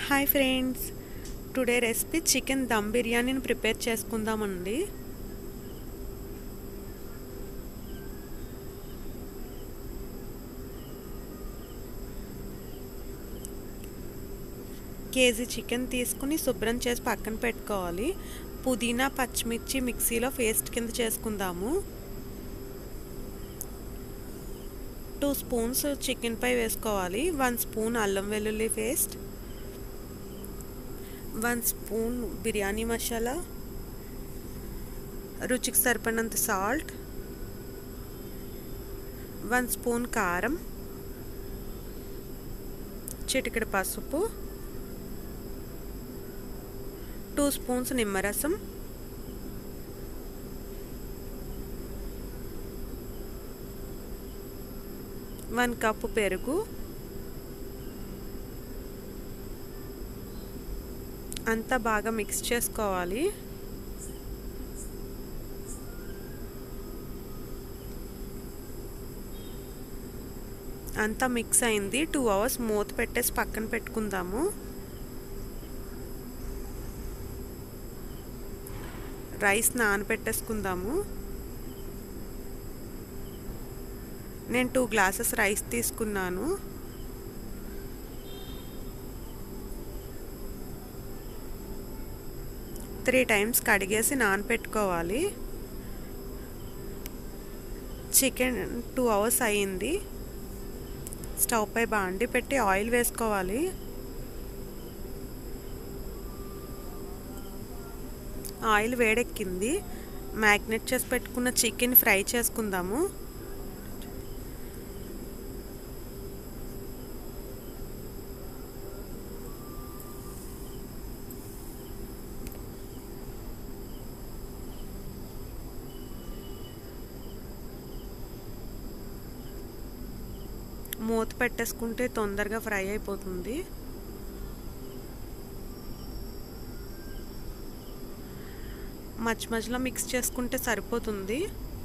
hi friends today recipe chicken dum బిర్యానీని prepare చేసుకుందామండి KG chicken తీసుకుని శుభ్రం చేసి పక్కన పెట్టుకోవాలి పుదీనా పచ్చిమిర్చి మిక్సీలో పేస్ట్ కింద చేసుకుందాము టూ స్పూన్స్ చికెన్ పై వేసుకోవాలి వన్ స్పూన్ అల్లం వెల్లుల్లి paste one spoon biryani masala రుచికి సరిపడినంత సాల్ట్ వన్ స్పూన్ కారం చిటికెడు పసుపు టూ స్పూన్స్ నిమ్మరసం వన్ కప్పు పెరుగు అంతా బాగా మిక్స్ చేసుకోవాలి అంతా మిక్స్ అయింది టూ అవర్స్ మూత పెట్టేసి పక్కన పెట్టుకుందాము రైస్ నానబెట్టేసుకుందాము నేను టూ గ్లాసెస్ రైస్ తీసుకున్నాను త్రీ టైమ్స్ కడిగేసి నానపెట్టుకోవాలి చికెన్ టూ అవర్స్ అయ్యింది స్టవ్ పై బాండి పెట్టి ఆయిల్ వేసుకోవాలి ఆయిల్ వేడెక్కింది మ్యాగ్నెట్ చేసి పెట్టుకున్న చికెన్ ఫ్రై చేసుకుందాము మూత పెట్టేసుకుంటే తొందరగా ఫ్రై అయిపోతుంది మధ్య మధ్యలో మిక్స్ చేసుకుంటే సరిపోతుంది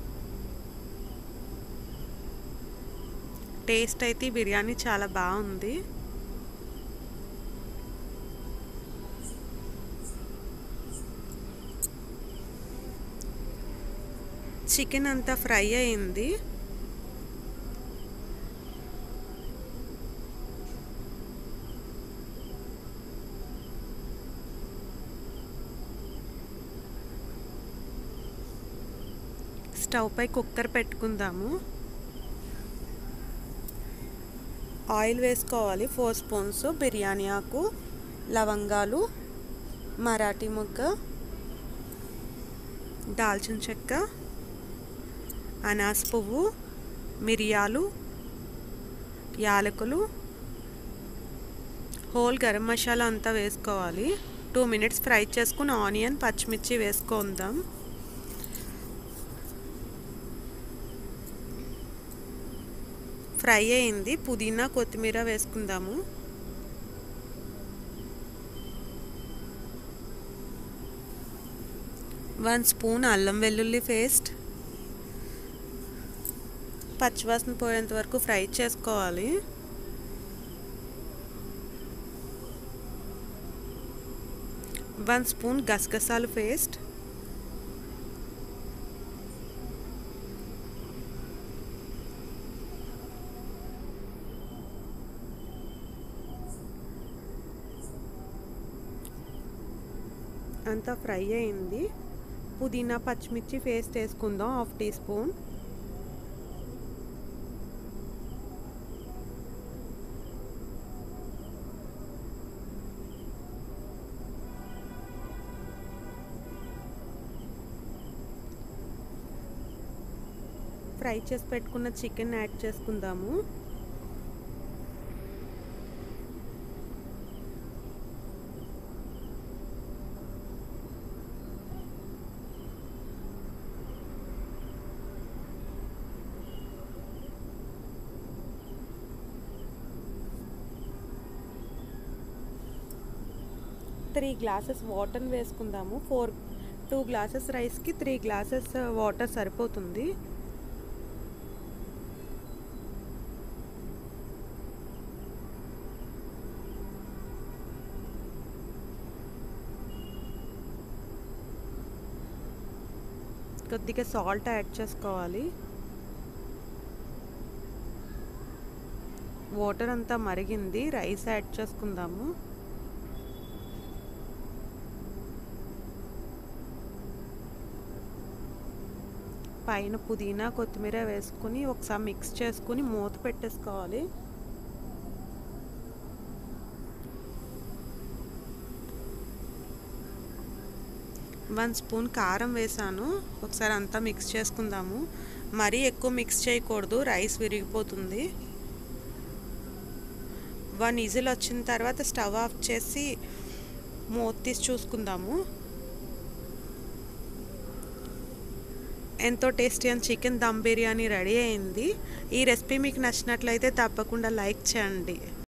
టేస్ట్ అయితే బిర్యానీ చాలా బాగుంది చికెన్ అంతా ఫ్రై అయింది స్టవ్ పై కుక్కర్ పెట్టుకుందాము ఆయిల్ వేసుకోవాలి ఫోర్ స్పూన్స్ బిర్యానీ ఆకు లవంగాలు మరాఠీ మొగ్గ దాల్చిన చెక్క అనాస్ పువ్వు మిరియాలు యాలకులు హోల్ గరం మసాలా అంతా వేసుకోవాలి టూ మినిట్స్ ఫ్రై చేసుకుని ఆనియన్ పచ్చిమిర్చి వేసుకుందాం ఫ్రై అయింది పుదీనా కొత్తిమీర వేసుకుందాము వన్ స్పూన్ అల్లం వెల్లుల్లి పేస్ట్ పచ్చివాసన పోయేంత వరకు ఫ్రై చేసుకోవాలి వన్ స్పూన్ గసగసాలు పేస్ట్ అంతా ఫ్రై అయింది పుదీనా పచ్చిమిర్చి పేస్ట్ వేసుకుందాం హాఫ్ టీ స్పూన్ ఫ్రై చేసి పెట్టుకున్న చికెన్ యాడ్ చేసుకుందాము త్రీ గ్లాసెస్ వాటర్ వేసుకుందాము ఫోర్ టూ గ్లాసెస్ రైస్కి త్రీ గ్లాసెస్ వాటర్ సరిపోతుంది కొద్దిగా సాల్ట్ యాడ్ చేసుకోవాలి వాటర్ అంతా మరిగింది రైస్ యాడ్ చేసుకుందాము పైన పుదీనా కొత్తిమీర వేసుకుని ఒకసారి మిక్స్ చేసుకుని మూత పెట్టేసుకోవాలి వన్ స్పూన్ కారం వేసాను ఒకసారి అంతా మిక్స్ చేసుకుందాము మరీ ఎక్కువ మిక్స్ చేయకూడదు రైస్ విరిగిపోతుంది వన్ ఈజిల్ వచ్చిన తర్వాత స్టవ్ ఆఫ్ చేసి మూత తీసి చూసుకుందాము ఎంతో టేస్టీ అని చికెన్ దమ్ బిర్యానీ రెడీ అయింది ఈ రెసిపీ మీకు నచ్చినట్లయితే తప్పకుండా లైక్ చేయండి